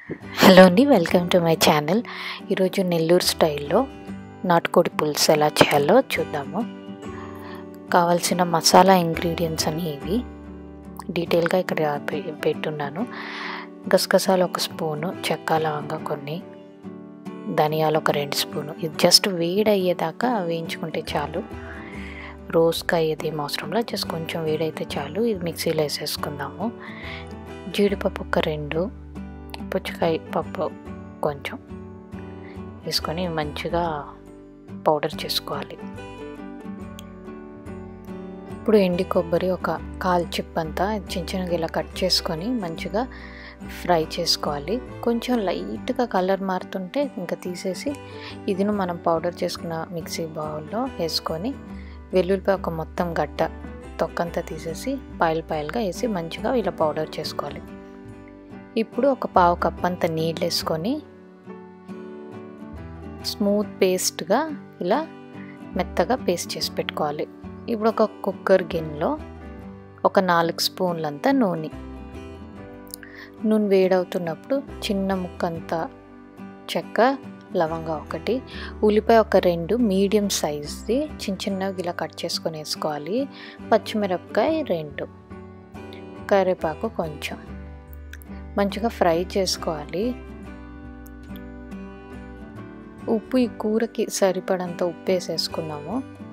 hello అండి welcome to my channel ఈరోజు నెల్లూరు స్టైల్లో నాటుకోడి పులుసు ఎలా చేయాలో చూద్దాము కావాల్సిన మసాలా ఇంగ్రీడియంట్స్ అని ఇవి డీటెయిల్గా ఇక్కడ పె- పెట్టున్నాను గసగసాలు ఒక స్పూను చెక్క లవంగా కొన్ని ధనియాలు ఒక రెండు స్పూను ఇది జస్ట్ వేడి అయ్యేదాకా వేయించుకుంటే చాలు రోస్గా అయ్యేది ఏం అవసరంలో జస్ట్ కొంచెం వేడైతే చాలు ఇది మిక్సీలో వేసేసుకుందాము జీడిపప్పు ఒక రెండు పుచ్చకాయ పప్పు కొంచెం వేసుకొని మంచిగా పౌడర్ చేసుకోవాలి ఇప్పుడు ఎండి కొబ్బరి ఒక కాల్ చిప్ అంతా చిన్న చిన్నగా ఇలా కట్ చేసుకొని మంచిగా ఫ్రై చేసుకోవాలి కొంచెం లైట్గా కలర్ మారుతుంటే ఇంకా తీసేసి ఇదిను మనం పౌడర్ చేసుకున్న మిక్సీ బౌల్లో వేసుకొని వెల్లుల్లిపాయ ఒక మొత్తం గడ్డ తొక్కంతా తీసేసి పాయలు పాయలుగా వేసి మంచిగా ఇలా పౌడర్ చేసుకోవాలి ఇప్పుడు ఒక పావు కప్ అంత నీళ్ళు వేసుకొని స్మూత్ పేస్ట్గా ఇలా మెత్తగా పేస్ట్ చేసి పెట్టుకోవాలి ఇప్పుడు ఒక కుక్కర్ గిన్నెలో ఒక నాలుగు స్పూన్లంతా నూనె నూనె వేడవుతున్నప్పుడు చిన్న ముక్కంత చెక్క లవంగా ఒకటి ఉల్లిపాయ ఒక రెండు మీడియం సైజ్ది చిన్న చిన్నగా ఇలా కట్ చేసుకొని వేసుకోవాలి పచ్చిమిరపకాయ రెండు కరివేపాకు కొంచెం మంచిగా ఫ్రై చేసుకోవాలి ఉప్పు ఈ కూరకి సరిపడంత ఉప్పు వేసేసుకున్నాము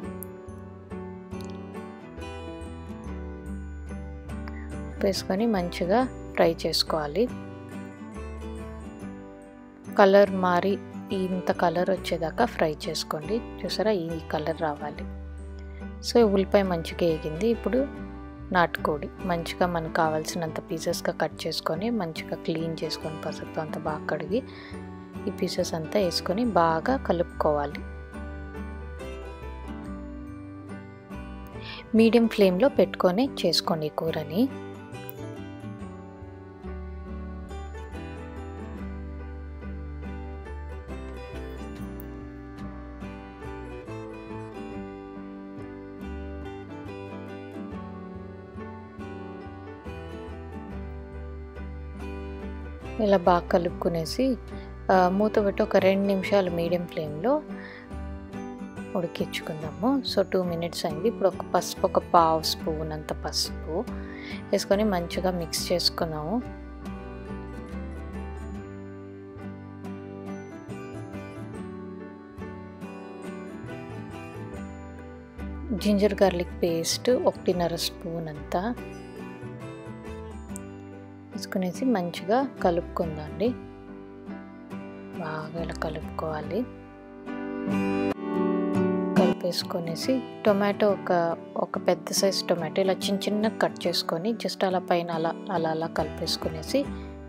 ఉప్పు వేసుకొని మంచిగా ఫ్రై చేసుకోవాలి కలర్ మారి ఇంత కలర్ వచ్చేదాకా ఫ్రై చేసుకోండి చూసారా ఈ కలర్ రావాలి సో ఉల్లిపాయ మంచిగా వేగింది ఇప్పుడు నాటుకోడి మంచిగా మనకు కావాల్సినంత పీసెస్గా కట్ చేసుకొని మంచిగా క్లీన్ చేసుకొని పసుపు అంతా బాగా కడిగి ఈ పీసెస్ అంతా వేసుకొని బాగా కలుపుకోవాలి మీడియం ఫ్లేమ్లో పెట్టుకొని చేసుకోండి ఈ కూరని ఇలా బాగా కలుపుకునేసి ఆ, మూత పెట్టి ఒక రెండు నిమిషాలు మీడియం ఫ్లేమ్లో ఉడికించుకుందాము సో టూ మినిట్స్ అయింది ఇప్పుడు ఒక పసుపు ఒక పావు స్పూన్ అంత పసుపు వేసుకొని మంచిగా మిక్స్ చేసుకున్నాము జింజర్ గార్లిక్ పేస్ట్ ఒకటిన్నర స్పూన్ అంతా వేసుకునేసి మంచిగా కలుపుకుందండి బాగా ఇలా కలుపుకోవాలి కలిపేసుకొనేసి టొమాటో ఒక ఒక పెద్ద సైజ్ టొమాటో ఇలా చిన్న చిన్న కట్ చేసుకొని జస్ట్ అలా పైన అలా అలా అలా కలిపేసుకునేసి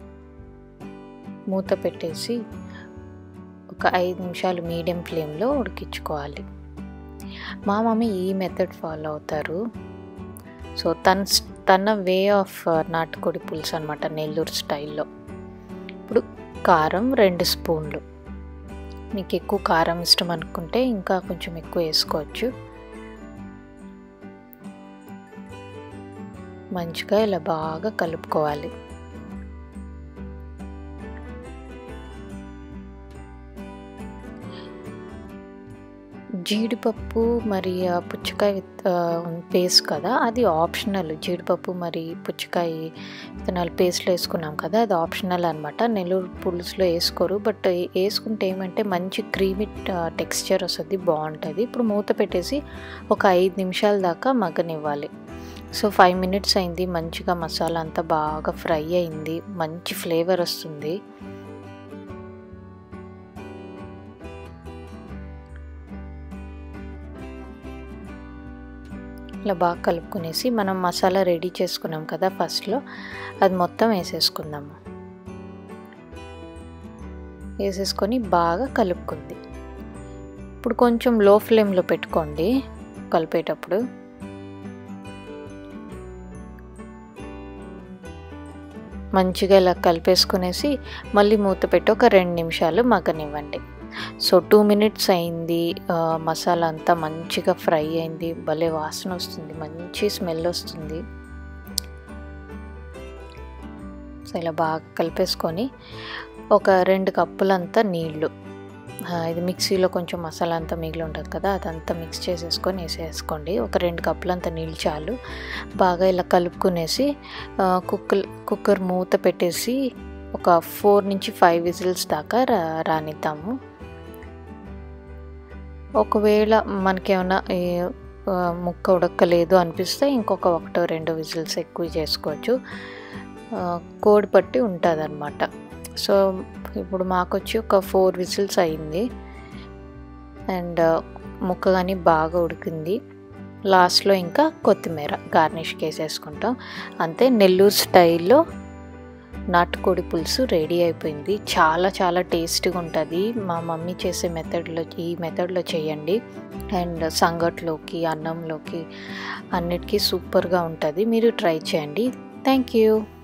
మూత పెట్టేసి ఒక ఐదు నిమిషాలు మీడియం ఫ్లేమ్లో ఉడికించుకోవాలి మా మమ్మీ ఈ మెథడ్ ఫాలో అవుతారు సో తన తన వే ఆఫ్ నాటుకోడి పులుసు అనమాట నెల్లూరు స్టైల్లో ఇప్పుడు కారం రెండు స్పూన్లు మీకు ఎక్కువ కారం ఇష్టం అనుకుంటే ఇంకా కొంచెం ఎక్కువ వేసుకోవచ్చు మంచిగా ఇలా బాగా కలుపుకోవాలి జీడిపప్పు మరి ఆ పుచ్చకాయ పేస్ట్ కదా అది ఆప్షనల్ జీడిపప్పు మరి పుచ్చకాయ విత్తనాలు పేస్ట్లో వేసుకున్నాం కదా అది ఆప్షనల్ అనమాట నెల్లూరు పులుసులో వేసుకోరు బట్ వేసుకుంటే ఏమంటే మంచి క్రీమీ టెక్స్చర్ వస్తుంది బాగుంటుంది ఇప్పుడు మూత పెట్టేసి ఒక ఐదు నిమిషాల దాకా మగ్గనివ్వాలి సో ఫైవ్ మినిట్స్ అయింది మంచిగా మసాలా అంతా బాగా ఫ్రై అయింది మంచి ఫ్లేవర్ వస్తుంది ఇలా బాగా కలుపుకునేసి మనం మసాలా రెడీ చేసుకున్నాం కదా ఫస్ట్లో అది మొత్తం వేసేసుకుందాము వేసేసుకొని బాగా కలుపుకుంది ఇప్పుడు కొంచెం లో ఫ్లేమ్లో పెట్టుకోండి కలిపేటప్పుడు మంచిగా ఇలా కలిపేసుకునేసి మళ్ళీ మూత పెట్టి ఒక రెండు నిమిషాలు మగ్గనివ్వండి సో టూ మినిట్స్ అయింది ఆ, మసాలా అంతా మంచిగా ఫ్రై అయింది భలే వాసన వస్తుంది మంచి స్మెల్ వస్తుంది సో ఇలా బాగా కలిపేసుకొని ఒక రెండు కప్పులంతా నీళ్ళు ఇది మిక్సీలో కొంచెం మసాలా అంతా మిగిలి ఉంటుంది కదా అదంతా మిక్స్ చేసేసుకొని వేసేసుకోండి ఒక రెండు కప్పులంత నీళ్ళు చాలు బాగా ఇలా కలుపుకునేసి కుక్కర్ కుక్కర్ మూత పెట్టేసి ఒక ఫోర్ నుంచి ఫైవ్ విజిల్స్ దాకా రా రానిద్దాము ఒకవేళ మనకేమైనా ముక్క ఉడక్కలేదు అనిపిస్తే ఇంకొక ఒకటో రెండో విజిల్స్ ఎక్కువ చేసుకోవచ్చు కోడి పట్టి ఉంటుంది అనమాట సో ఇప్పుడు మాకు వచ్చి ఒక ఫోర్ విజిల్స్ అయింది అండ్ ముక్క కానీ బాగా ఉడికింది లాస్ట్లో ఇంకా కొత్తిమీర గార్నిష్కి వేసేసుకుంటాం అంతే నెల్లూరు స్టైల్లో నాటుకోడి పులుసు రెడీ అయిపోయింది చాలా చాలా టేస్టీగా ఉంటుంది మా మమ్మీ చేసే మెథడ్లో ఈ మెథడ్లో చేయండి అండ్ సంగట్లోకి అన్నంలోకి అన్నిటికీ సూపర్గా ఉంటుంది మీరు ట్రై చేయండి థ్యాంక్ యూ